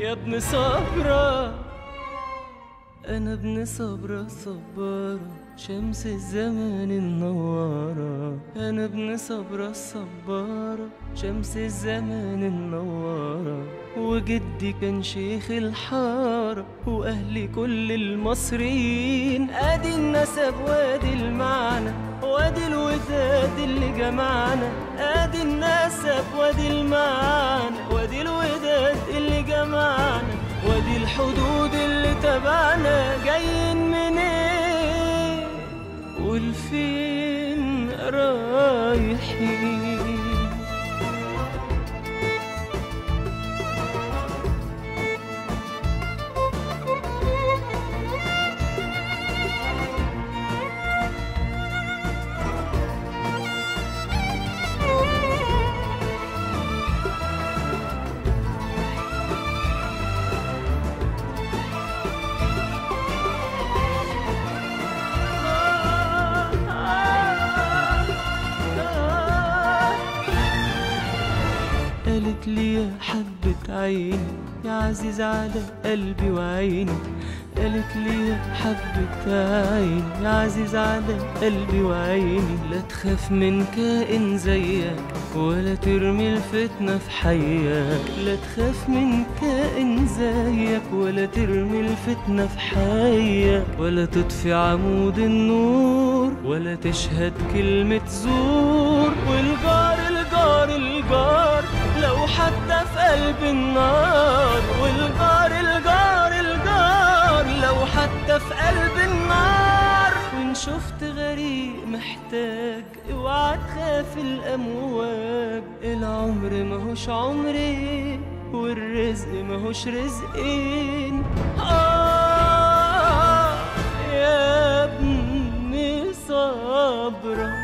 يا ابن صبرا انا ابن صبرا صبارة شمس الزمان النوارة انا ابن صبرا الصبارة شمس الزمان النوارة وجدي كان شيخ الحارة واهلي كل المصريين ادي النسب وادي المعنى وادي الوداد اللي جمعنا ادي النسب وادي المعنى وادي الوداد اللي جمعنا وادي الحدود اللي تبعنا جايين منين والفين رايحين قالت لي يا حبة عيني يا عزيز على قلبي وعيني قالت لي يا حبة عيني يا عزيز على قلبي وعيني لا تخاف من كائن زيك ولا ترمي الفتنة في حياك لا تخاف من كائن زيك ولا ترمي الفتنة في حياك ولا تطفي عمود النور ولا تشهد كلمة زور والجار الجار الجار لو حتى في قلب النار والجار الجار الجار لو حتى في قلب النار وإن شفت غريق محتاج اوعى تخاف الأمواج العمر ماهوش عمري والرزق ماهوش رزقين آه يا ابني صبرا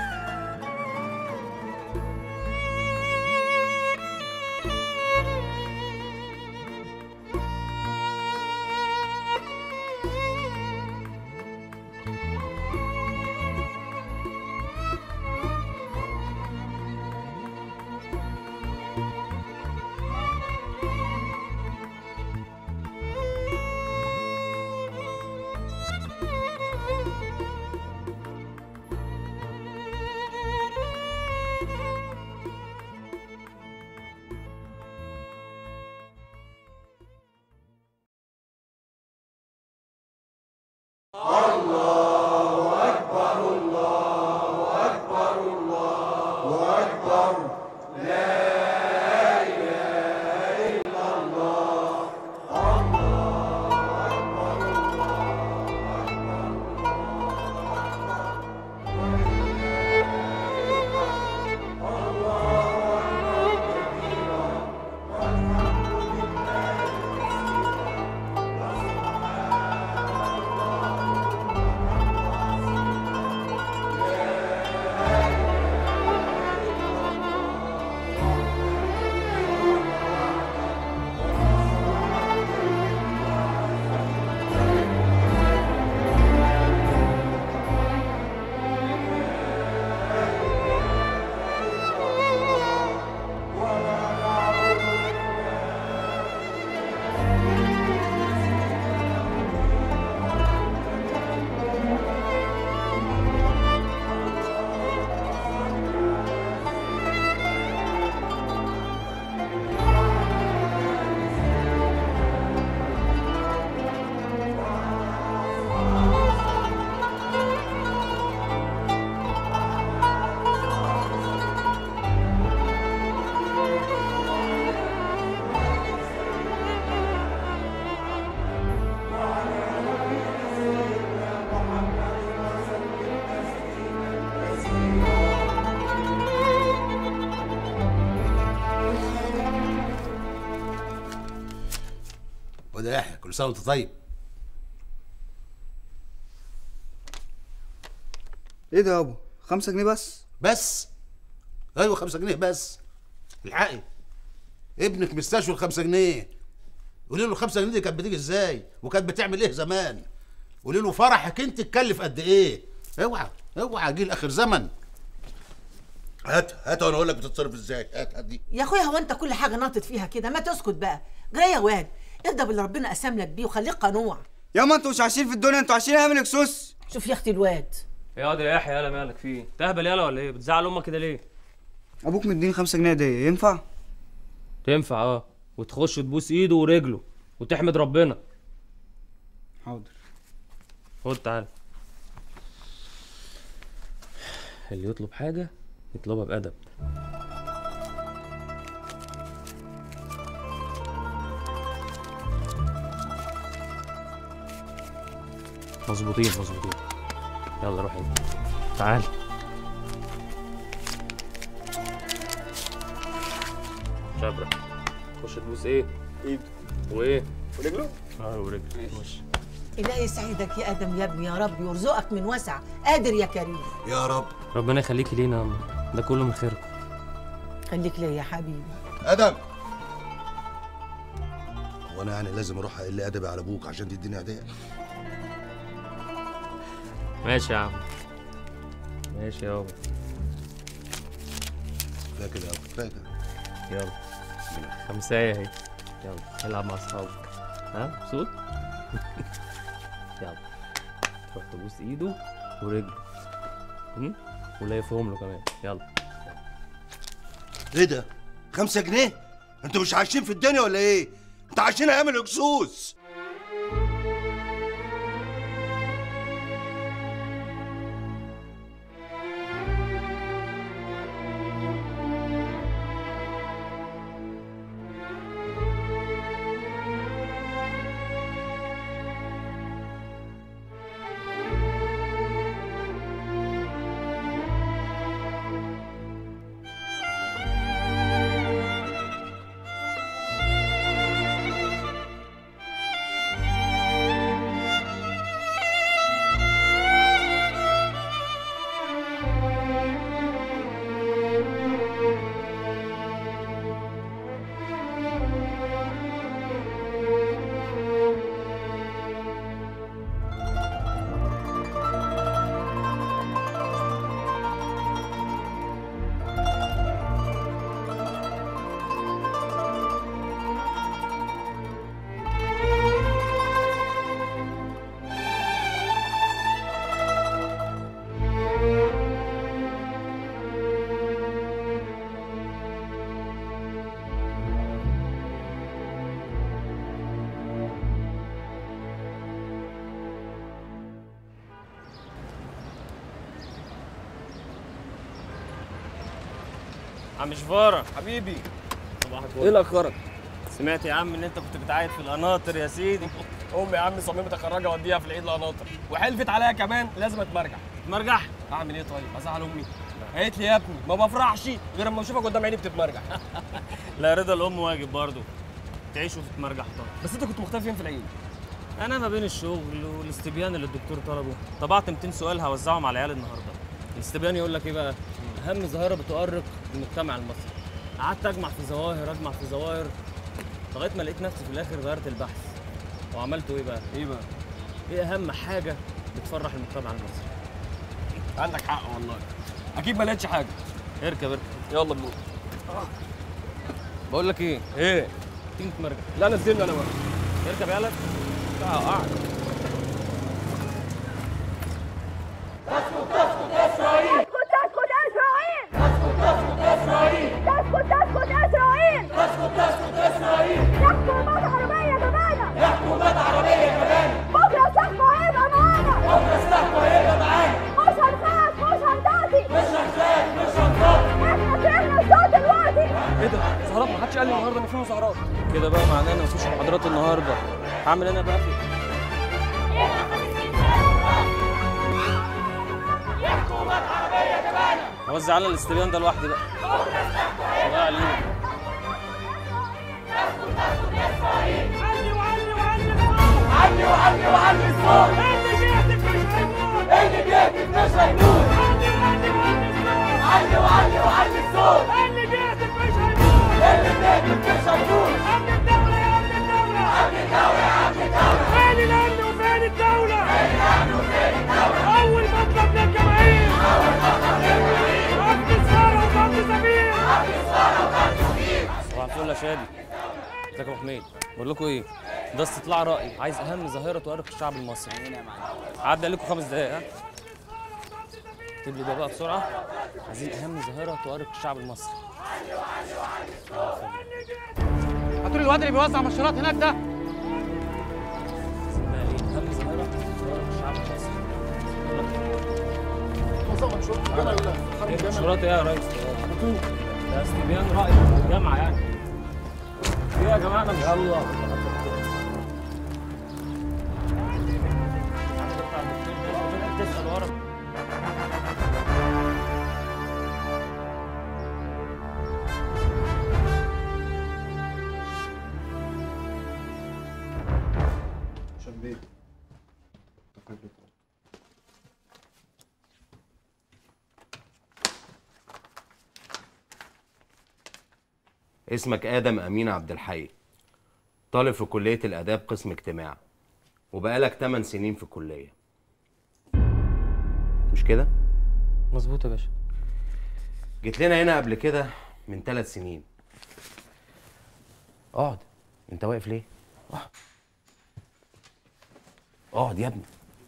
وده يحيى كل سنه وانت طيب ايه ده يابا خمسة جنيه بس بس ايوه خمسة جنيه بس الحقي ابنك مستشفى الخمسة جنيه قولي له الخمسة جنيه دي كانت بتيجي ازاي وكانت بتعمل ايه زمان قولي له فرحك انت تكلف قد ايه اوعى اوعى جيل اخر زمن هات هات وانا اقول لك بتتصرف ازاي هات هات دي يا اخويا هو انت كل حاجه ناطط فيها كده ما تسكت بقى جري يا واد ارضى باللي ربنا قسم لك بيه وخليك قنوع يا ما انتوا مش عايشين في الدنيا انتوا عايشين ايام الاكسوس شوف يا اختي الواد يا واد يا يحيى يالا مالك فيه تهبل يالا ولا ايه بتزعل امك كده ليه ابوك مديني خمسة جنيه هديه ينفع تنفع اه وتخش تبوس ايده ورجله وتحمد ربنا حاضر خد تعالى اللي يطلب حاجة يطلبها بأدب مظبوطين مظبوطين يلا روح انت تعال شبرا خش تبوس ايه؟ ايده وايه؟ ورجله؟ اه ورجله ماشي الهي يسعدك يا ادم يا ابني يا رب يرزقك من وسع قادر يا كريم يا رب ربنا يخليكي لينا يا أما. ده كله من خيركم خليك ليا يا حبيبي ادم وانا يعني لازم اروح اقل ادبي على ابوك عشان تديني هديه ماشي يا عم ماشي يابا كفايه كده يا أبو، كفايه كده يلا خمساية اهي يلا العب مع اصحابك ها مبسوط يلا تروح تبوس ايده ورجله هم؟ ولافهم له كمان يلا ايه ده خمسة جنيه انتوا مش عايشين في الدنيا ولا ايه انتوا عايشين ايام الاكسوس عم شفارة حبيبي صباح ايه الفل اللي اخرك؟ سمعت يا عم ان انت كنت بتعايد في القناطر يا سيدي امي يا عم صممت اخرجها اوديها في العيد القناطر وحلفت عليا كمان لازم اتمرجح مرجح اعمل ايه طيب؟ ازعل امي قالت لي يا ابني ما بفرحش غير اما اشوفك قدام عيني بتتمرجح لا رضا الام واجب برضه تعيش وتتمرجح طبعا بس انت كنت مختفي فين في العيد؟ انا ما بين الشغل والاستبيان اللي الدكتور طلبه طبعت 200 سؤال هوزعهم على العيال النهارده الاستبيان يقول لك ايه بقى اهم ظاهره بتؤرق المجتمع المصري قعدت اجمع في ظواهر اجمع في ظواهر لغايه ما لقيت نفسي في الاخر غيرت البحث وعملته ايه بقى ايه بقى؟ ايه اهم حاجه بتفرح المجتمع المصري عندك حق والله اكيد ما لقيتش حاجه اركب اركب يلا بنور بقول لك ايه ايه؟ تيجي تتمرجح لا نزلني انا بقى اركب يالا لا قاعد تسكت تسكت اسرائيل تسكت تسكت اسرائيل تسكت تسكت اسرائيل تسكت تسكت اسرائيل يحكوا حكومات عربيه كمان يحكوا حكومات عربيه كمان بكره سلاحكم هيبقى معانا بكره سلاحكم هيبقى معانا مش هنخاف مش هنطاطي مش هنخاف مش هنطاطي احنا سمعنا الصوت دلوقتي ايه ده؟ مظاهرات ما حدش قال لي النهارده ان في مظاهرات كده بقى معناه ان مفيش محاضرات النهارده هعمل انا بقى في اوزع على الاستبيان ده لوحدي بقى الله عليك علي وعلي وعلي الصوت اللي بيهتف مش هيموت اللي بيهتف مش هيموت علي وعلي وعلي الصوت اللي بيهتف مش هيموت اللي بيهتف مش هيموت امن الدولة يا امن الدولة امن الدولة يا امن الدولة فين الامن وفين الدولة فين الامن وفين الدولة اول مطلب للجماهير اول مطلب للجماهير وقف الثورة شادي ازيك يا ابو حميد بقول لكم ايه ده استطلاع راي عايز اهم ظاهره تؤرق الشعب المصري هنا يا معلم عدى عليكم خمس دقايق ها اكتب لي ده بقى بسرعه عايزين اهم ظاهره تؤرق الشعب المصري هاتوا لي الواد اللي بيوزع مشروبات هناك ده عايزين بقى ايه اهم ظاهره تؤرق الشعب المصري ايه مشروبات ايه يا ريس ده استبيان راي في الجامعه يعني ايه يا جماعه انا مش يلا تسال ورا شبيه اسمك آدم أمين عبد الحي طالب في كلية الآداب قسم اجتماع وبقالك 8 سنين في الكلية مش كده؟ مظبوط يا باشا جيت لنا هنا قبل كده من ثلاث سنين اقعد انت واقف ليه؟ اقعد. اقعد يا ابني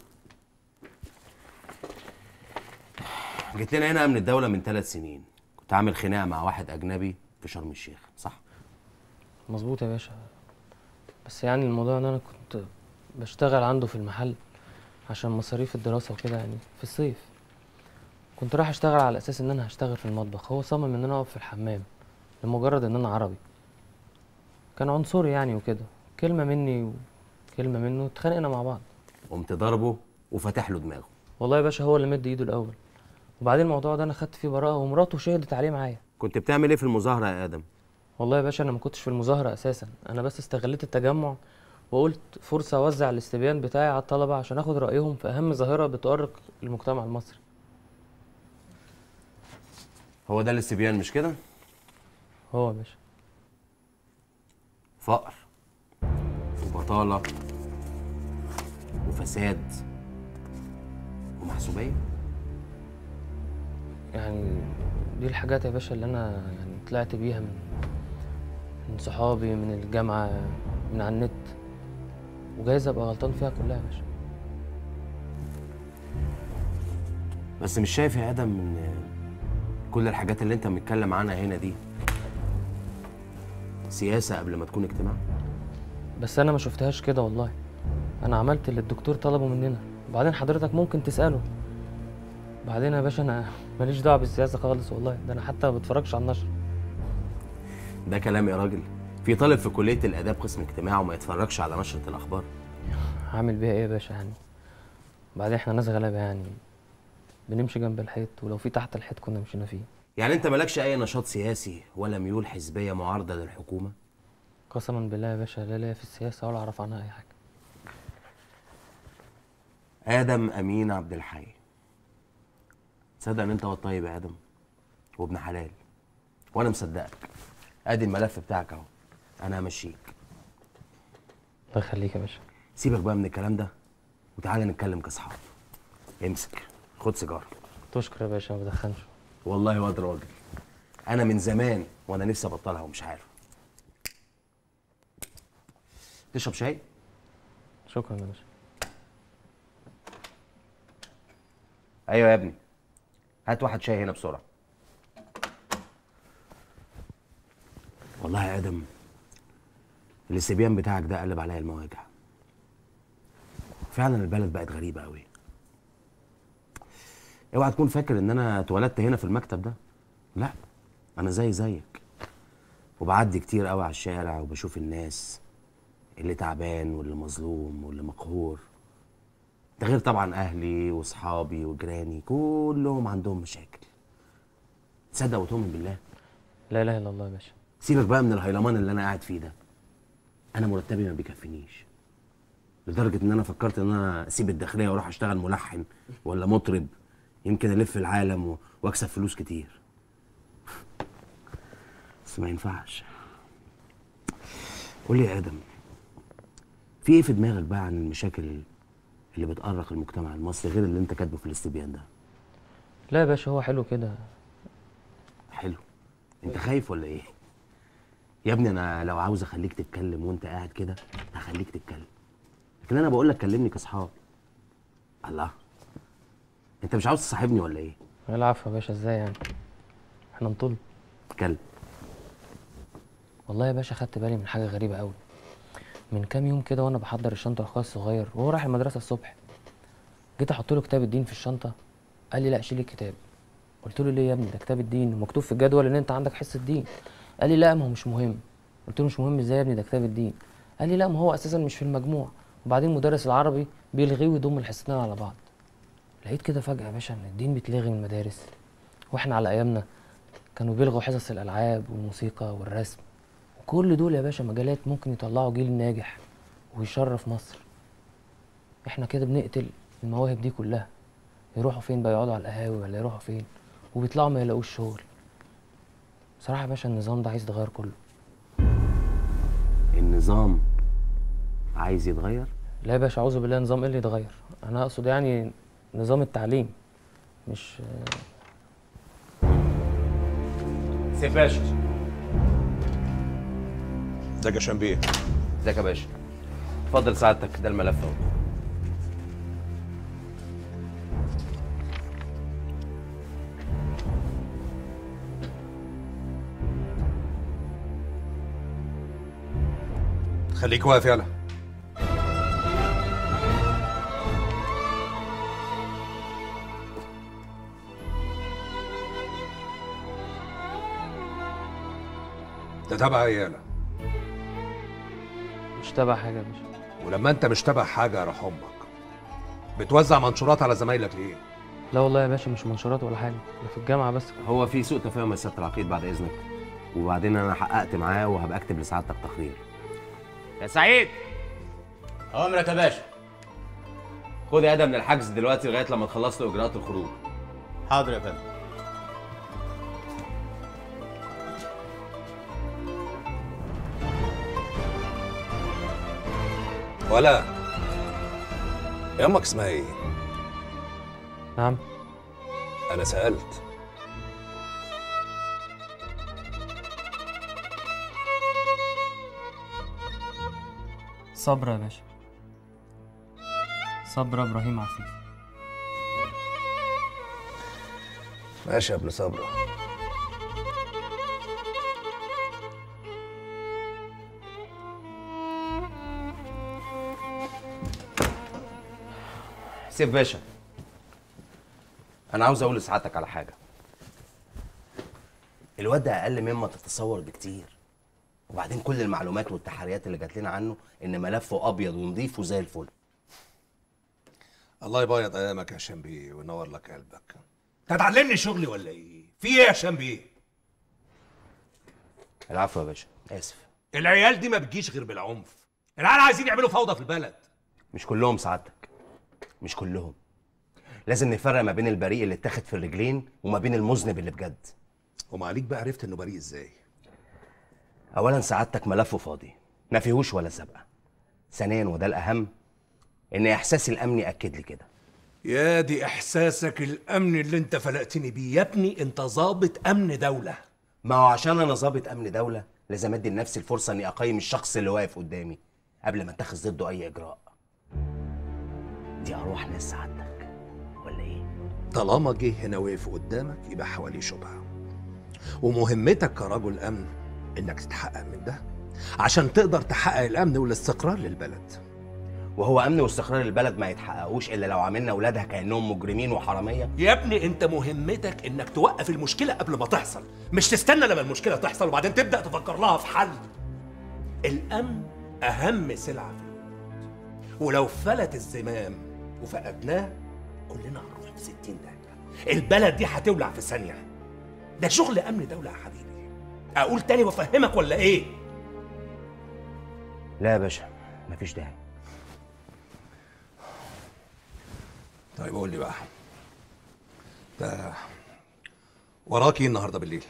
جيت لنا هنا من الدولة من ثلاث سنين كنت عامل خناقة مع واحد أجنبي في شرم الشيخ صح؟ مظبوط يا باشا بس يعني الموضوع ان انا كنت بشتغل عنده في المحل عشان مصاريف الدراسة وكده يعني في الصيف كنت رايح اشتغل على اساس ان انا هشتغل في المطبخ هو صمم ان انا اقف في الحمام لمجرد ان انا عربي كان عنصري يعني وكده كلمة مني وكلمة منه اتخانقنا مع بعض قمت ضربه وفتح له دماغه والله يا باشا هو اللي مد ايده الاول وبعدين الموضوع ده انا خدت فيه براءة ومراته شهدت عليه معايا كنت بتعمل ايه في المظاهرة يا آدم؟ والله يا باشا انا ما كنتش في المظاهرة اساسا انا بس استغليت التجمع وقلت فرصة اوزع الاستبيان بتاعي على الطلبة عشان اخد رأيهم في اهم ظاهرة بتؤرق المجتمع المصري هو ده الاستبيان مش كده؟ هو يا باشا فقر وبطالة وفساد ومحسوبية يعني دي الحاجات يا باشا اللي انا يعني طلعت بيها من من صحابي من الجامعة من على النت وجايز ابقى غلطان فيها كلها يا باشا بس مش شايف يا ادم ان كل الحاجات اللي انت بتتكلم عنها هنا دي سياسه قبل ما تكون اجتماع بس انا ما شفتهاش كده والله انا عملت اللي الدكتور طلبه مننا وبعدين حضرتك ممكن تساله بعدين يا باشا انا ماليش دعوه بالسياسه خالص والله ده انا حتى ما بتفرجش على النشر ده كلام يا راجل في طالب في كليه الاداب قسم اجتماع وما يتفرجش على نشره الاخبار هعمل بيها ايه يا باشا يعني بعدين احنا ناس غلابه يعني بنمشي جنب الحيط ولو في تحت الحيط كنا مشينا فيه يعني انت مالكش اي نشاط سياسي ولا ميول حزبيه معارضه للحكومه قسما بالله يا باشا لا ليا في السياسه ولا اعرف عنها اي حاجه ادم امين عبد الحي تصدق ان انت واد طيب يا ادم وابن حلال وانا مصدقك ادي الملف بتاعك اهو انا همشيك الله يخليك يا باشا سيبك بقى من الكلام ده وتعالى نتكلم كاصحاب امسك خد سيجاره تشكر يا باشا ما بدخنش والله واد راجل انا من زمان وانا نفسي ابطلها ومش عارف تشرب شاي شكرا يا باشا ايوه يا ابني هات واحد شاي هنا بسرعه والله يا ادم الاستبيان بتاعك ده قلب عليا المواجع فعلا البلد بقت غريبه قوي اوعى تكون فاكر ان انا اتولدت هنا في المكتب ده لا انا زي زيك وبعدي كتير قوي على الشارع وبشوف الناس اللي تعبان واللي مظلوم واللي مقهور ده غير طبعا اهلي واصحابي وجيراني كلهم عندهم مشاكل تصدق وتؤمن بالله لا اله الا الله يا باشا سيبك بقى من الهيلمان اللي انا قاعد فيه ده انا مرتبي ما بيكفينيش لدرجه ان انا فكرت ان انا اسيب الداخليه واروح اشتغل ملحن ولا مطرب يمكن الف العالم و- واكسب فلوس كتير بس ما ينفعش قول لي يا ادم في ايه في دماغك بقى عن المشاكل اللي بتأرق المجتمع المصري غير اللي انت كاتبه في الاستبيان ده لا يا باشا هو حلو كده حلو انت خايف ولا ايه يا ابني انا لو عاوز اخليك تتكلم وانت قاعد كده هخليك تتكلم لكن انا بقول لك كلمني كاصحاب الله انت مش عاوز تصاحبني ولا ايه العفو يا باشا ازاي يعني احنا نطل اتكلم والله يا باشا خدت بالي من حاجه غريبه قوي من كام يوم كده وانا بحضر الشنطه لاخويا الصغير وهو رايح المدرسه الصبح جيت احط له كتاب الدين في الشنطه قال لي لا شيل الكتاب قلت له ليه يا ابني ده كتاب الدين ومكتوب في الجدول ان انت عندك حصه دين قال لي لا ما هو مش مهم قلت له مش مهم ازاي يا ابني ده كتاب الدين قال لي لا ما هو اساسا مش في المجموع وبعدين مدرس العربي بيلغيه ويضم الحصتين على بعض لقيت كده فجاه يا باشا ان الدين بيتلغي من المدارس واحنا على ايامنا كانوا بيلغوا حصص الالعاب والموسيقى والرسم وكل دول يا باشا مجالات ممكن يطلعوا جيل ناجح ويشرف مصر احنا كده بنقتل المواهب دي كلها يروحوا فين بقى يقعدوا على القهاوي ولا يروحوا فين وبيطلعوا ما يلاقوش شغل بصراحه يا باشا النظام ده عايز يتغير كله النظام عايز يتغير لا يا باشا اعوذ بالله نظام ايه اللي يتغير انا اقصد يعني نظام التعليم مش سيف باشا ازيك يا شنبيه ازيك يا باشا اتفضل سعادتك ده الملف اهو خليك واقف يلا ده تبع ايه يالا مش تبع حاجه يا باشا ولما انت مش تبع حاجه يا روح امك بتوزع منشورات على زمايلك ليه لا والله يا باشا مش منشورات ولا حاجه ده في الجامعه بس هو في سوء تفاهم يا سياده العقيد بعد اذنك وبعدين انا حققت معاه وهبقى اكتب لسعادتك تقرير يا سعيد اوامرك يا باشا خد يا ادم من الحجز دلوقتي لغايه لما تخلص له اجراءات الخروج حاضر يا فندم ولا يا امك اسمها ايه نعم انا سالت صبرا يا باشا صبرا ابراهيم عفيف ماشي يا ابن صبرا سيف باشا انا عاوز اقول لسعادتك على حاجه الواد ده اقل مما تتصور بكتير وبعدين كل المعلومات والتحريات اللي جات لنا عنه ان ملفه ابيض ونضيف وزي الفل الله يبيض ايامك يا شنبيه وينور لك قلبك انت هتعلمني شغلي ولا ايه في ايه يا شنبيه العفو يا باشا اسف العيال دي ما بتجيش غير بالعنف العيال عايزين يعملوا فوضى في البلد مش كلهم سعادتك مش كلهم لازم نفرق ما بين البريء اللي اتاخد في الرجلين وما بين المذنب اللي بجد وما عليك بقى عرفت انه بريء ازاي اولا سعادتك ملفه فاضي ما فيهوش ولا سابقه ثانيا وده الاهم ان احساسي الامني اكد لي كده يا دي احساسك الامن اللي انت فلقتني بيه يا ابني انت ظابط امن دوله ما هو عشان انا ظابط امن دوله لازم ادي لنفسي الفرصه اني اقيم الشخص اللي واقف قدامي قبل ما اتخذ ضده اي اجراء دي ارواح ناس سعادتك ولا ايه طالما جه هنا وقف قدامك يبقى حواليه شبهه ومهمتك كرجل امن انك تتحقق من ده عشان تقدر تحقق الامن والاستقرار للبلد وهو امن واستقرار البلد ما يتحققوش الا لو عملنا اولادها كانهم مجرمين وحراميه يا ابني انت مهمتك انك توقف المشكله قبل ما تحصل مش تستنى لما المشكله تحصل وبعدين تبدا تفكر لها في حل الامن اهم سلعه في الوجود ولو فلت الزمام وفقدناه كلنا هنروح في 60 دقيقه البلد دي هتولع في ثانيه ده شغل امن دوله يا حبيبي اقول تاني وافهمك ولا ايه لا يا باشا مفيش داعي طيب قول لي بقى ده وراك ايه النهارده بالليل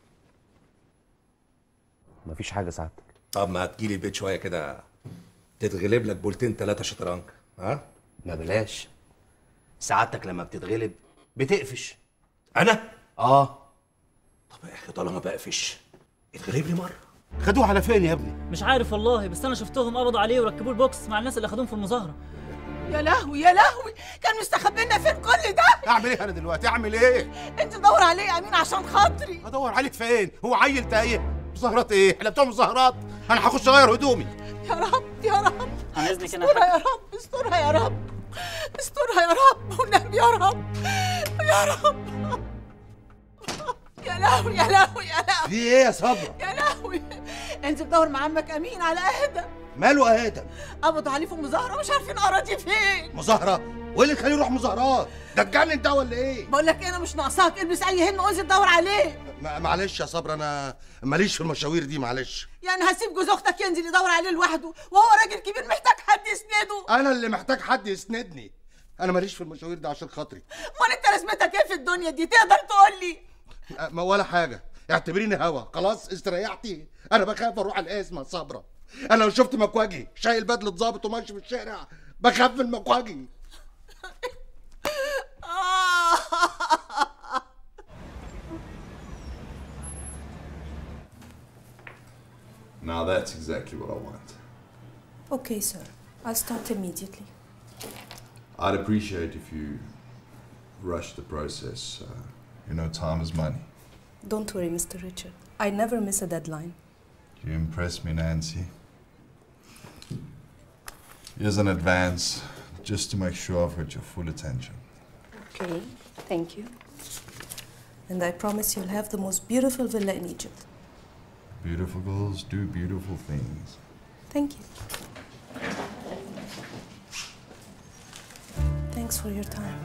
مفيش حاجه سعادتك طب ما تجيلي البيت شويه كده تتغلب لك بولتين ثلاثه شطرنج ها ما بلاش سعادتك لما بتتغلب بتقفش انا اه طب يا اخي طالما بقفش اتغلب لي مره خدوه على فين يا ابني مش عارف والله بس انا شفتهم قبضوا عليه وركبوه البوكس مع الناس اللي خدوهم في المظاهره يا لهوي يا لهوي كان مستخبينا فين كل ده اعمل ايه انا دلوقتي اعمل ايه انت دور عليه يا امين عشان خاطري ادور عليك فين هو عيل تايه مظاهرات ايه احنا بتوع مظاهرات انا هخش اغير هدومي يا رب يا رب عن اذنك انا استرها يا رب استرها يا رب استرها يا رب والنبي يا رب يا رب يا لهوي يا لهوي يا لهوي في ايه يا صبرا يا لهوي انزل دور مع عمك امين على اهدى ماله يا ادم قبضوا عليه في مظاهره مش عارفين اراضي فين مظاهره وايه اللي خليه يروح مظاهرات ده اتجنن ده ولا ايه بقول لك إيه، انا مش ناقصاك البس اي هدمه وانزل دور عليه ما- معلش يا صبرا انا ماليش في المشاوير دي معلش يعني هسيب جوز اختك ينزل يدور عليه لوحده وهو راجل كبير محتاج حد يسنده انا اللي محتاج حد يسندني انا ماليش في المشاوير دي عشان خاطري امال انت لازمتك ايه في الدنيا دي تقدر تقول لي أه، ما ولا حاجه اعتبريني هوا خلاص استريحتي انا بخاف اروح الازمه صبرا انا لو شفت مكواجي شايل بدله ظابط وماشي في الشارع بخاف من مكواجي Now that's exactly what I want. Okay, sir. I'll start immediately. I'd appreciate if you rush the process. Uh, you know, time is money. Don't worry, Mr. Richard. I never miss a deadline. You impress me, Nancy. Here's an advance, just to make sure I've got your full attention. Okay, thank you. And I promise you'll have the most beautiful villa in Egypt. Beautiful girls do beautiful things. Thank you. Thanks for your time.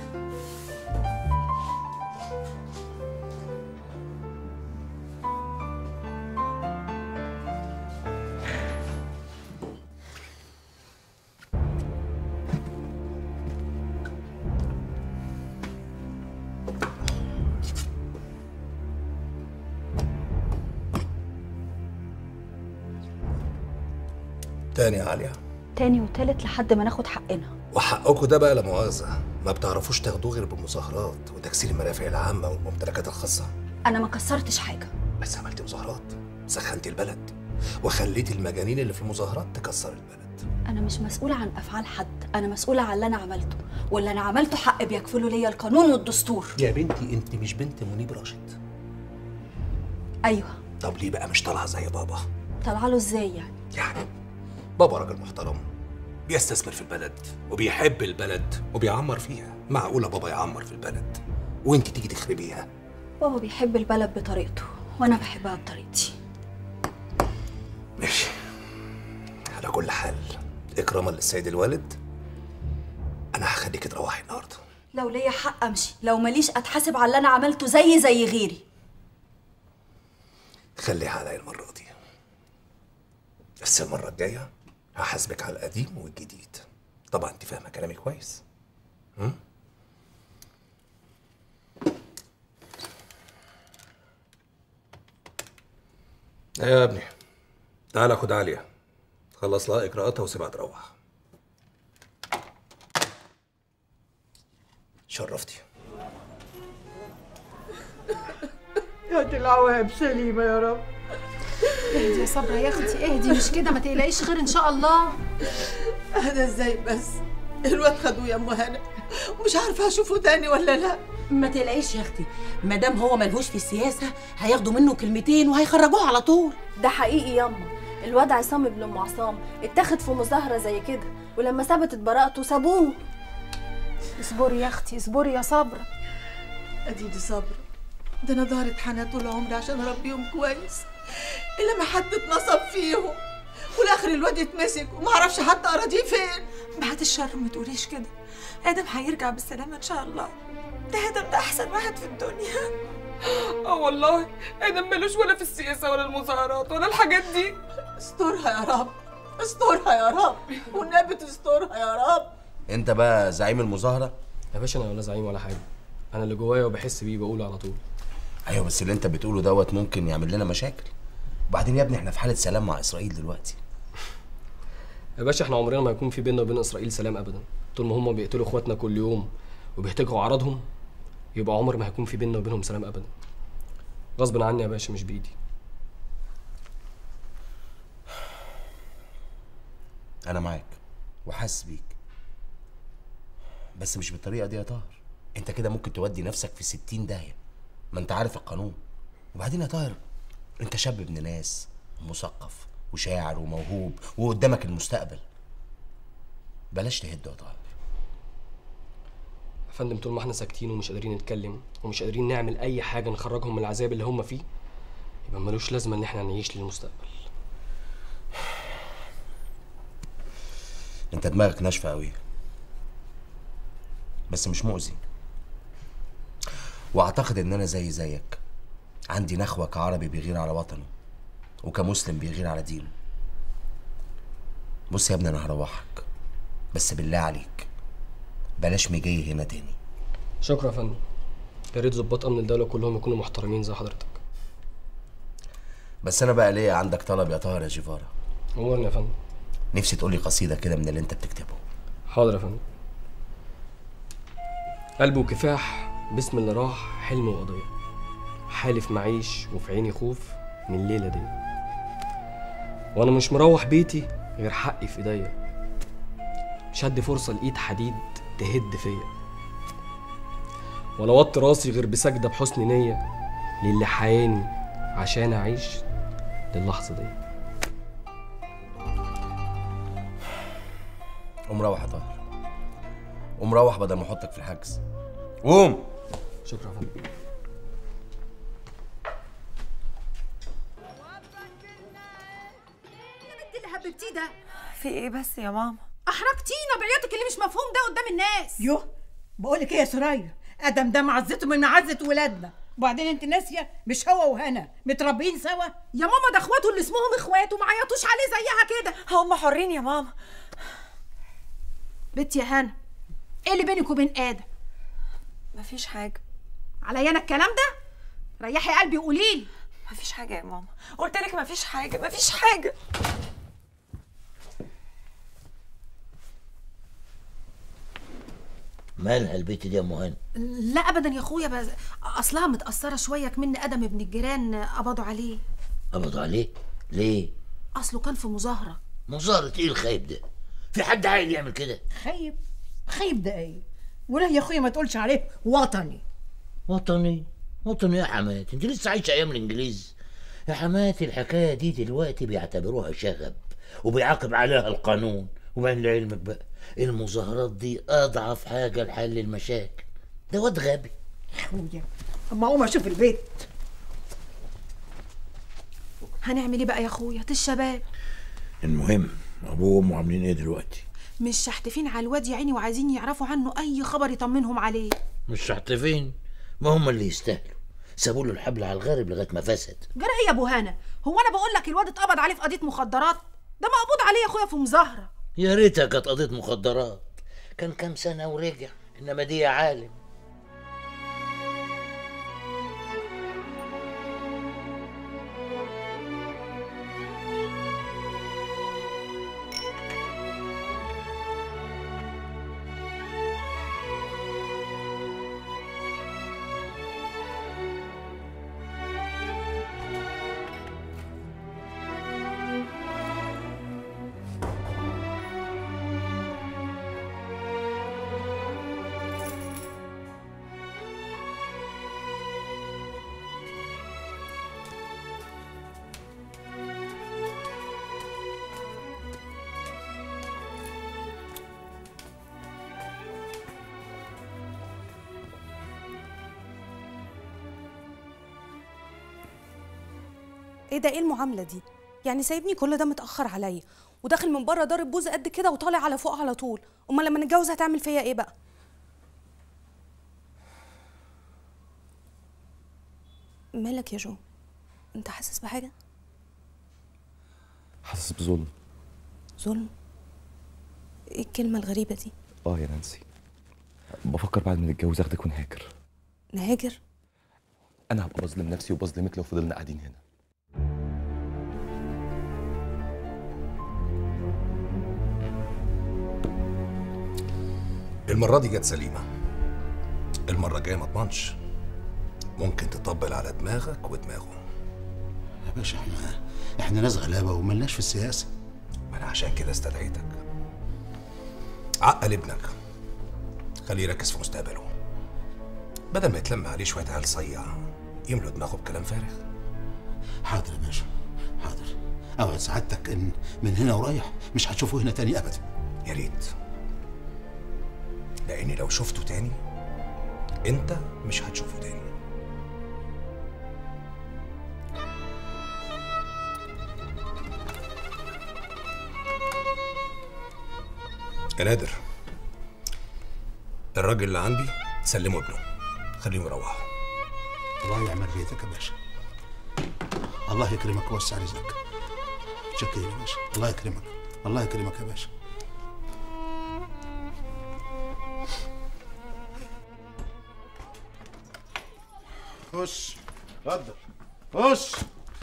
تاني يا عليا تاني وتالت لحد ما ناخد حقنا وحقكم ده بقى لا مؤاخذة ما بتعرفوش تاخدوه غير بالمظاهرات وتكسير المرافق العامة والممتلكات الخاصة انا ما كسرتش حاجه بس عملتي مظاهرات سخنتي البلد وخليتي المجانين اللي في المظاهرات تكسر البلد انا مش مسؤوله عن افعال حد انا مسؤوله عن اللي انا عملته واللي انا عملته حق بيكفله ليا القانون والدستور يا بنتي انت مش بنت منيب راشد ايوه طب ليه بقى مش طالعة زي بابا طلع له ازاي يعني يعني بابا راجل محترم بيستثمر في البلد وبيحب البلد وبيعمر فيها معقولة بابا يعمر في البلد وانت تيجي تخربيها بابا بيحب البلد بطريقته وانا بحبها بطريقتي ماشي على كل حال إكراما للسيد الوالد أنا هخليكي تروحي النهاردة لو ليا حق امشي لو ماليش اتحاسب على اللي انا عملته زي زي غيري خليها عليا المرة دي بس المرة الجاية هحاسبك على القديم والجديد طبعا انت فاهمة كلامي كويس م? ايه يا ابني تعالى خد عليا خلص لها اجراءاتها وسيبها تروح شرفتي يا دي العواهب سليمه يا رب اهدي يا صبرا يا اختي اهدي مش كده ما تقلقيش خير ان شاء الله اهدى ازاي بس الواد خدوه يا ام هنا ومش عارفه اشوفه تاني ولا لا ما تقلقيش يا اختي ما دام هو ملهوش في السياسه هياخدوا منه كلمتين وهيخرجوه على طول ده حقيقي ياما الواد عصام ابن ام عصام اتاخد في مظاهره زي كده ولما ثبتت براءته سابوه اصبري يا اختي اصبري يا صبرا ادي دي صبر ده انا ظهرت حنا طول عمري عشان اربيهم كويس الا ما حد اتنصب فيهم والاخر الواد اتمسك وما اعرفش حتى اراضيه فين بعد الشر ما تقوليش كده ادم هيرجع بالسلامه ان شاء الله ده ادم ده احسن واحد في الدنيا اه والله ادم ملوش ولا في السياسه ولا المظاهرات ولا الحاجات دي استرها يا رب استرها يا رب والنبي تسترها يا رب انت بقى زعيم المظاهره يا باشا انا ولا زعيم ولا حاجه انا اللي جوايا وبحس بيه بقوله على طول ايوه بس اللي انت بتقوله دوت ممكن يعمل لنا مشاكل وبعدين يا ابني احنا في حاله سلام مع اسرائيل دلوقتي يا باشا احنا عمرنا ما يكون في بيننا وبين اسرائيل سلام ابدا طول ما هم بيقتلوا اخواتنا كل يوم وبيهتكوا اعراضهم يبقى عمر ما هيكون في بيننا وبينهم سلام ابدا غصب عني يا باشا مش بايدي انا معاك وحاسس بيك بس مش بالطريقه دي يا طاهر انت كده ممكن تودي نفسك في ستين داهيه ما انت عارف القانون وبعدين يا طاهر انت شاب ابن ناس مثقف وشاعر وموهوب وقدامك المستقبل بلاش تهد يا طاهر يا فندم طول ما احنا ساكتين ومش قادرين نتكلم ومش قادرين نعمل اي حاجه نخرجهم من العذاب اللي هم فيه يبقى ملوش لازمه ان احنا نعيش للمستقبل انت دماغك ناشفه قوي بس مش مؤذي واعتقد ان انا زي زيك عندي نخوه كعربي بيغير على وطنه وكمسلم بيغير على دينه بص يا ابني انا هروحك بس بالله عليك بلاش مجي هنا تاني شكرا يا فندم يا ريت ظباط امن الدوله كلهم يكونوا محترمين زي حضرتك بس انا بقى ليا عندك طلب يا طاهر يا جيفارا امورنا يا فندم نفسي تقولي قصيده كده من اللي انت بتكتبه حاضر يا فندم قلب وكفاح بسم اللي راح حلم وقضية حالف معيش وفي عيني خوف من الليلة دي وانا مش مروح بيتي غير حقي في ايديا مش هدي فرصة لإيد حديد تهد فيا ولا وطي راسي غير بسجدة بحسن نية للي حياني عشان أعيش للحظة دي قوم روح يا طاهر قوم روح بدل ما احطك في الحجز قوم شكرا يا فندم انت اللي حببتيه ده في ايه بس يا ماما احرجتينا بعيوتك اللي مش مفهوم ده قدام الناس يوه بقول لك ايه يا سرايا ادم ده معزته من معزه ولادنا وبعدين انت ناسيه مش هو وهنا متربيين سوا يا ماما ده اخواته اللي اسمهم اخوات وما عيطوش عليه زيها كده هم حرين يا ماما بنتي يا هنا ايه اللي بينك وبين ادم مفيش حاجه عليا انا الكلام ده ريحي قلبي وقولي لي مفيش حاجه يا ماما قلت لك مفيش حاجه مفيش حاجه مالها البيت دي يا ام هاني لا ابدا يا اخويا بس اصلها متاثره شويه كمن ادم ابن الجيران قبضوا عليه قبضوا عليه ليه اصله كان في مظاهره مظاهرة ايه الخايب ده في حد عاقل يعمل كده خايب خايب ده ايه ولا يا اخويا ما تقولش عليه وطني وطني وطني يا حماتي انت لسه عايشه ايام الانجليز يا حماتي الحكايه دي دلوقتي بيعتبروها شغب وبيعاقب عليها القانون وبعدين لعلمك بقى المظاهرات دي اضعف حاجه لحل المشاكل ده واد غبي اخويا اما اقوم اشوف البيت هنعمل ايه بقى يا اخويا الشباب المهم ابوه وامه عاملين ايه دلوقتي مش شحتفين على الواد يا عيني وعايزين يعرفوا عنه اي خبر يطمنهم عليه مش شحتفين ما هم اللي يستاهلوا سابوا له الحبل على الغارب لغايه ما فسد جرى ايه يا ابو هنا هو انا بقول لك الواد اتقبض عليه في قضيه مخدرات ده مقبوض عليه يا اخويا في مظاهره يا ريتها كانت قضيه مخدرات كان كام سنه ورجع انما دي يا عالم ايه ده ايه المعامله دي يعني سايبني كل ده متاخر عليا وداخل من بره ضارب بوزه قد كده وطالع على فوق على طول امال لما نتجوز هتعمل فيا ايه بقى مالك يا جو انت حاسس بحاجه حاسس بظلم ظلم ايه الكلمه الغريبه دي اه يا نانسي بفكر بعد ما نتجوز اخدك ونهاجر نهاجر انا هبقى بظلم نفسي وبظلمك لو فضلنا قاعدين هنا المرة دي جت سليمة المرة الجاية ما اضمنش ممكن تطبل على دماغك ودماغه يا باشا احنا احنا ناس غلابه وملناش في السياسه ما انا عشان كده استدعيتك عقل ابنك خليه يركز في مستقبله بدل ما يتلم عليه شويه عيال صيع يملوا دماغه بكلام فارغ حاضر يا باشا حاضر اوعد سعادتك ان من هنا ورايح مش هتشوفه هنا تاني ابدا يا ريت لاني لو شفته تاني انت مش هتشوفه تاني يا نادر الراجل اللي عندي سلمه ابنه خليهم يروحوا الله يعمل بيتك يا باشا الله يكرمك ويوسع رزقك شكرا يا باشا الله يكرمك الله يكرمك يا باشا خش اتفضل خش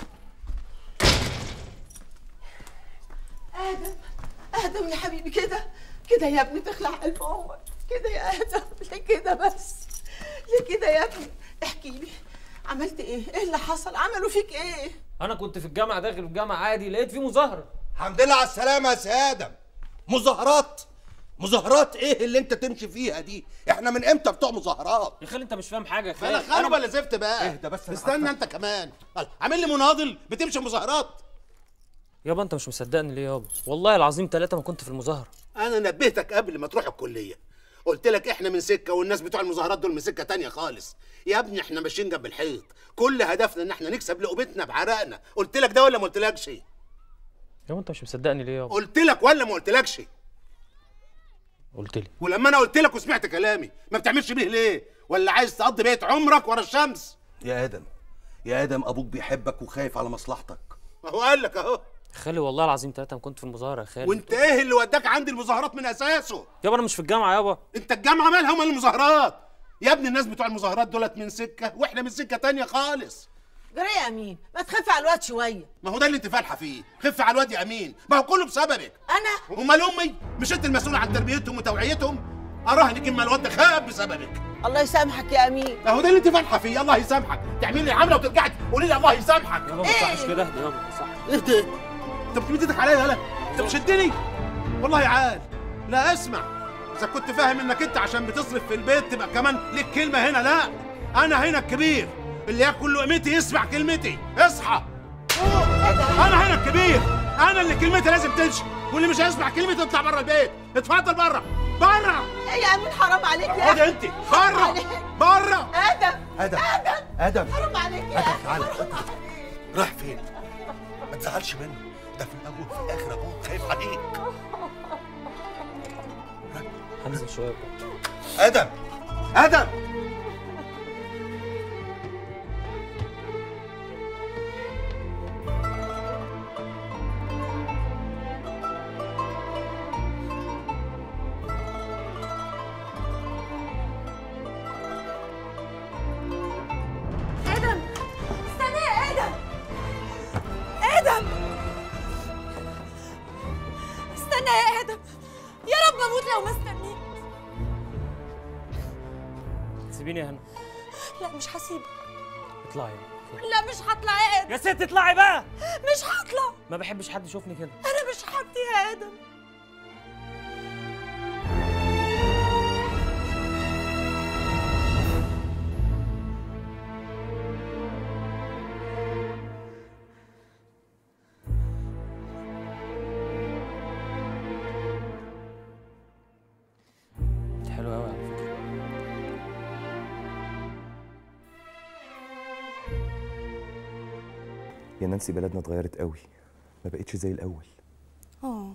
ادم ادم يا حبيبي كده كده يا ابني تخلع قلب امك كده يا ادم ليه كده بس ليه كده يا ابني احكي لي عملت ايه ايه اللي حصل عملوا فيك ايه انا كنت في الجامعه داخل الجامعه عادي لقيت في مظاهره الحمد لله على السلامة يا سادم مظاهرات مظاهرات ايه اللي انت تمشي فيها دي احنا من امتى بتوع مظاهرات يا خالي انت مش فاهم حاجه يا خالي بلا خانه بلا زفت بقى اهدى بس أنا استنى عارفك. انت كمان الله، عامل لي مناضل بتمشي مظاهرات يابا انت مش مصدقني ليه يابا والله العظيم ثلاثه ما كنت في المظاهره انا نبهتك قبل ما تروح الكليه قلت لك احنا من سكه والناس بتوع المظاهرات دول من سكه تانية خالص يا ابني احنا ماشيين جنب الحيط كل هدفنا ان احنا نكسب لقمتنا بعرقنا قلت لك ده ولا ما قلتلكش يابا انت مش مصدقني ليه يابا قلت لك ولا ما قلتلكش قلت لي ولما انا قلت لك وسمعت كلامي ما بتعملش بيه ليه ولا عايز تقضي بقيه عمرك ورا الشمس يا ادم يا ادم ابوك بيحبك وخايف على مصلحتك ما هو قال لك اهو يا خالي والله العظيم ثلاثه ما كنت في المظاهره يا خالي وانت ايه اللي وداك عند المظاهرات من اساسه يابا انا مش في الجامعه يابا انت الجامعه مالها ومال المظاهرات يا ابني الناس بتوع المظاهرات دولت من سكه واحنا من سكه تانية خالص جرى يا امين ما تخف على الواد شويه ما هو ده اللي انت فالحه فيه خف على الواد يا امين ما هو كله بسببك انا امال امي مش انت المسؤول عن تربيتهم وتوعيتهم اراهنك اما الواد ده خاب بسببك الله يسامحك يا امين ما هو ده اللي انت فالحه فيه الله يسامحك تعملي لي عمله وترجعي تقولي لي الله يسامحك يابا ما تصحش كده اهدى يابا صح ايه ده انت بتمد ايدك عليا يالا انت بتشدني والله عال لا اسمع اذا كنت فاهم انك انت عشان بتصرف في البيت تبقى كمان ليك كلمه هنا لا انا هنا الكبير اللي ياكل لقمتي يسمع كلمتي اصحى فوق. انا هنا الكبير انا اللي كلمتي لازم تمشي واللي مش هيسمع كلمتي يطلع بره البيت اتفضل بره بره ايه يا امين حرام عليك يا خد انت بره بره ادم ادم ادم ادم حرام عليك يا ادم تعالى رايح فين ما تزعلش منه ده في الاول وفي الاخر ابوك خايف عليك هنزل شويه ادم ادم ادم استنى يا ادم ادم استنى يا ادم يا رب اموت لو ما استنيت سيبيني يا هنا لا مش هسيبك اطلعي لا مش هطلع يا ادم يا ست اطلعي بقى مش هطلع ما بحبش حد يشوفني كده انا مش هطلع يا ادم انت حلوه قوي على فكره يا نانسي بلدنا اتغيرت قوي ما بقتش زي الاول اه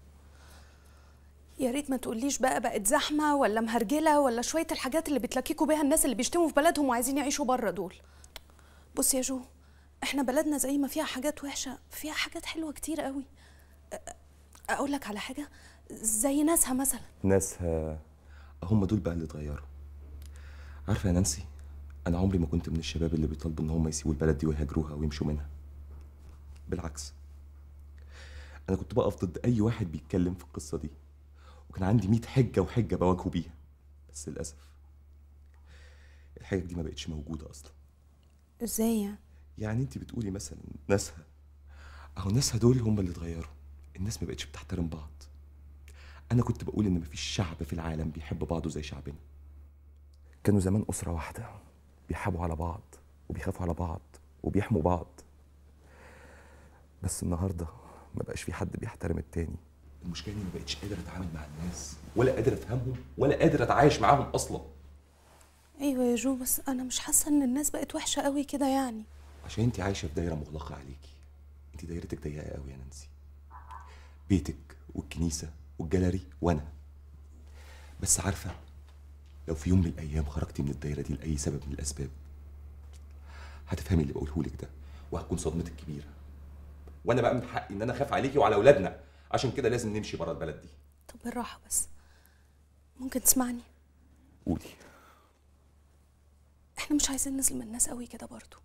يا ريت ما تقوليش بقى بقت زحمه ولا مهرجله ولا شويه الحاجات اللي بتلككوا بيها الناس اللي بيشتموا في بلدهم وعايزين يعيشوا بره دول بص يا جو احنا بلدنا زي ما فيها حاجات وحشه فيها حاجات حلوه كتير قوي أ- اقول لك على حاجه زي ناسها مثلا ناسها هم دول بقى اللي اتغيروا عارفه يا نانسي انا عمري ما كنت من الشباب اللي بيطالبوا ان هم يسيبوا البلد دي ويهاجروها ويمشوا منها بالعكس انا كنت بقف ضد اي واحد بيتكلم في القصه دي وكان عندي 100 حجه وحجه بواجهه بيها بس للاسف الحاجه دي ما بقتش موجوده اصلا ازاي يعني يعني انت بتقولي مثلا ناسها اهو ناسها دول هم اللي اتغيروا الناس ما بقتش بتحترم بعض انا كنت بقول ان مفيش شعب في العالم بيحب بعضه زي شعبنا كانوا زمان اسره واحده بيحبوا على بعض وبيخافوا على بعض وبيحموا بعض بس النهارده ما بقاش في حد بيحترم التاني المشكله اني ما بقتش قادر اتعامل مع الناس ولا قادر افهمهم ولا قادر اتعايش معاهم اصلا ايوه يا جو بس انا مش حاسه ان الناس بقت وحشه قوي كده يعني عشان انت عايشه في دايره مغلقه عليكي انت دايرتك ضيقه قوي يا نانسي بيتك والكنيسه والجاليري وانا بس عارفه لو في يوم من الايام خرجتي من الدايره دي لاي سبب من الاسباب هتفهمي اللي بقوله لك ده وهتكون صدمتك كبيره وانا بقى من حقي ان انا اخاف عليكي وعلى اولادنا عشان كده لازم نمشي بره البلد دي طب بالراحه بس ممكن تسمعني قولي احنا مش عايزين نظلم الناس قوي كده برضو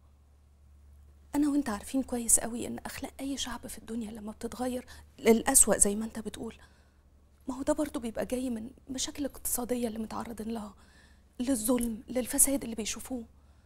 انا وانت عارفين كويس قوي ان اخلاق اي شعب في الدنيا لما بتتغير للأسوأ زي ما انت بتقول ما هو ده برضو بيبقى جاي من مشاكل الاقتصادية اللي متعرضين لها للظلم للفساد اللي بيشوفوه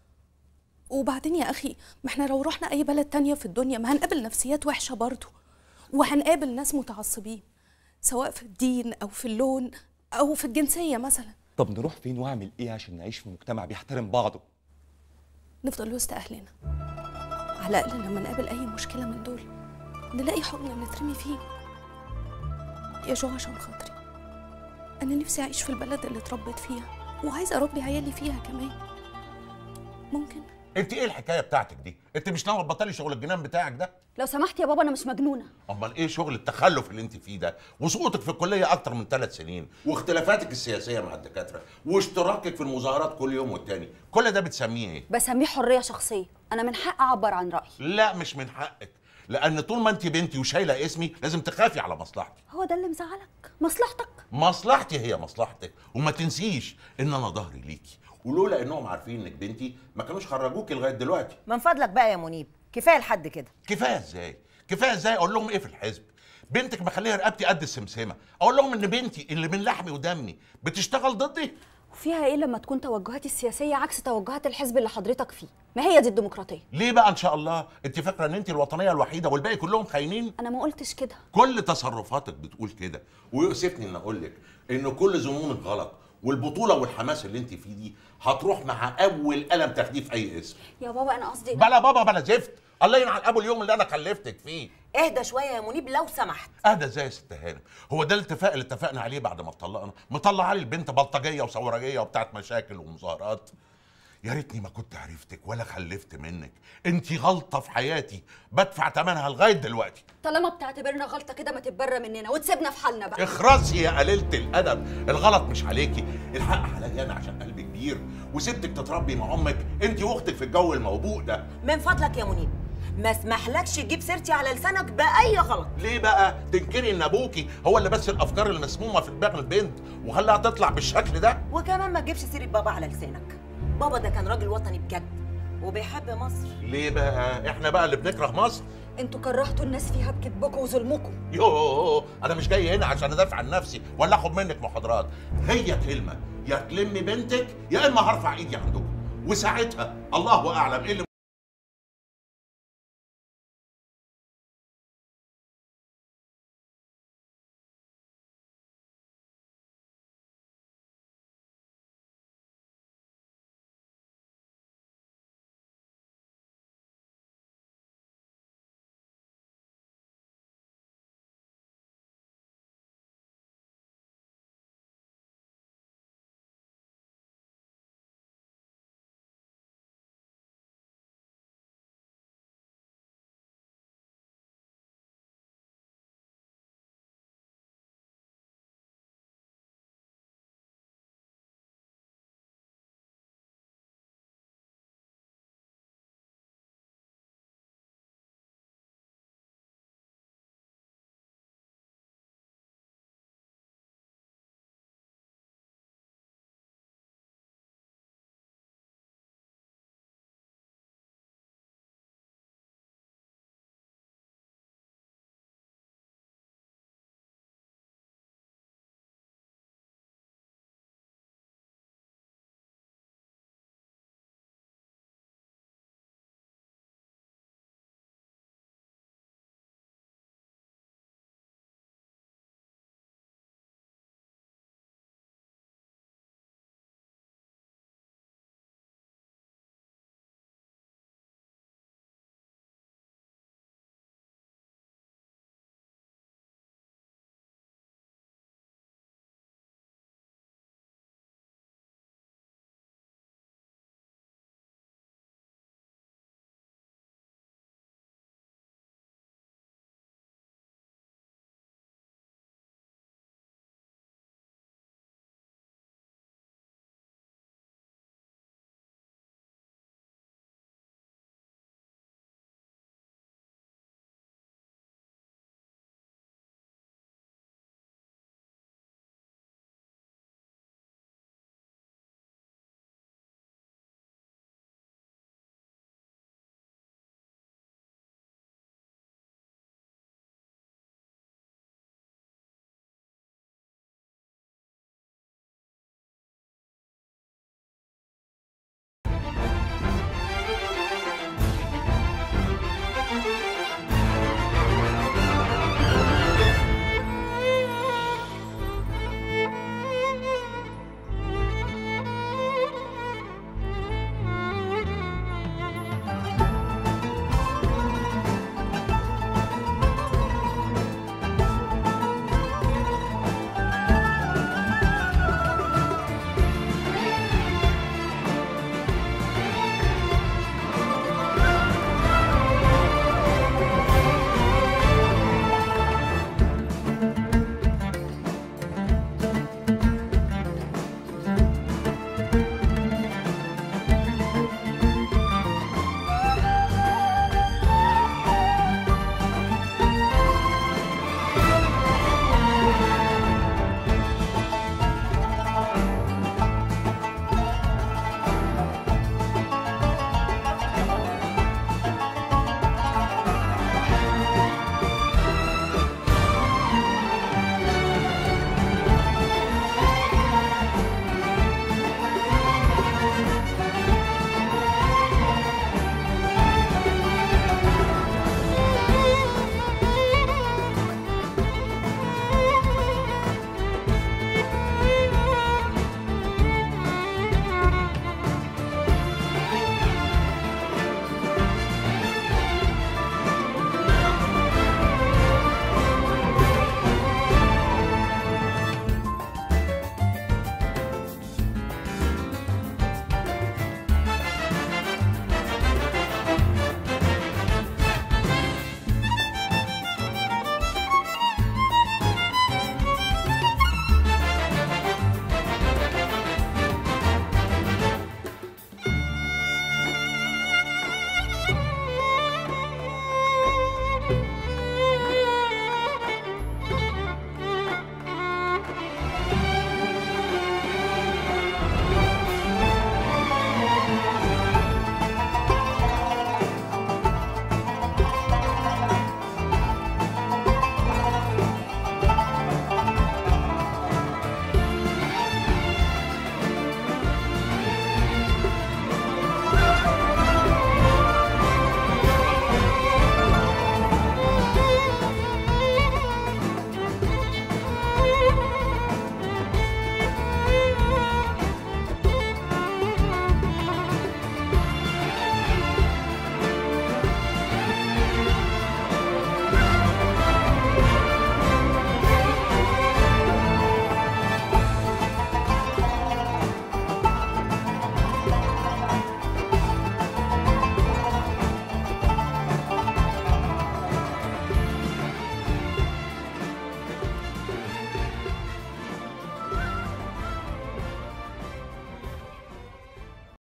وبعدين يا اخي ما احنا لو رحنا اي بلد تانية في الدنيا ما هنقابل نفسيات وحشة برضو وهنقابل ناس متعصبين سواء في الدين او في اللون او في الجنسية مثلا طب نروح فين واعمل ايه عشان نعيش في مجتمع بيحترم بعضه نفضل وسط اهلنا على الاقل لما نقابل اي مشكله من دول نلاقي حضن نترمي فيه يا جو عشان خاطري انا نفسي اعيش في البلد اللي اتربيت فيها وعايزه اربي عيالي فيها كمان ممكن انت ايه الحكايه بتاعتك دي انت مش ناوي تبطلي شغل الجنان بتاعك ده لو سمحت يا بابا انا مش مجنونه امال ايه شغل التخلف اللي انت فيه ده وسقوطك في الكليه اكتر من ثلاث سنين واختلافاتك السياسيه مع الدكاتره واشتراكك في المظاهرات كل يوم والتاني كل ده بتسميه ايه بسميه حريه شخصيه انا من حق اعبر عن رايي لا مش من حقك لان طول ما انت بنتي وشايله اسمي لازم تخافي على مصلحتي هو ده اللي مزعلك مصلحتك مصلحتي هي مصلحتك وما تنسيش ان انا ظهري ليكي ولولا انهم عارفين انك بنتي ما كانوش خرجوكي لغايه دلوقتي من فضلك بقى يا منيب كفايه لحد كده كفايه ازاي كفايه ازاي اقول لهم ايه في الحزب بنتك مخليها رقبتي قد السمسمه اقول لهم ان بنتي اللي من لحمي ودمي بتشتغل ضدي وفيها ايه لما تكون توجهاتي السياسيه عكس توجهات الحزب اللي حضرتك فيه ما هي دي الديمقراطيه ليه بقى ان شاء الله انت فاكره ان انت الوطنيه الوحيده والباقي كلهم خاينين انا ما قلتش كده كل تصرفاتك بتقول كده ويؤسفني ان اقول لك ان كل ظنونك غلط والبطوله والحماس اللي انت فيه دي هتروح مع اول قلم تاخديه في اي اسم يا بابا انا قصدي بلا بابا بلا زفت الله ينعل ابو اليوم اللي انا خلفتك فيه اهدى شويه يا منيب لو سمحت اهدى ازاي يا ست هانم هو ده الاتفاق اللي اتفقنا عليه بعد ما اتطلقنا مطلع لي البنت بلطجيه وثورجيه وبتاعت مشاكل ومظاهرات يا ريتني ما كنت عرفتك ولا خلفت منك انت غلطه في حياتي بدفع ثمنها لغايه دلوقتي طالما بتعتبرنا غلطه كده ما تتبرى مننا وتسيبنا في حالنا بقى اخرسي يا قليله الادب الغلط مش عليكي الحق عليا انا عشان قلبي كبير وسبتك تتربي مع امك انت واختك في الجو الموبوء ده من فضلك يا منيب ما اسمحلكش تجيب سيرتي على لسانك باي غلط ليه بقى تنكري ان ابوكي هو اللي بس الافكار المسمومه في دماغ البنت وخلاها تطلع بالشكل ده وكمان ما تجيبش سيره بابا على لسانك بابا ده كان راجل وطني بجد وبيحب مصر ليه بقى احنا بقى اللي بنكره مصر انتوا كرهتوا الناس فيها بكذبكم وظلمكم يوه انا مش جاي هنا عشان ادافع عن نفسي ولا اخد منك محاضرات هي كلمه يا تلمي بنتك يا اما هرفع ايدي عندكم وساعتها الله اعلم ايه اللي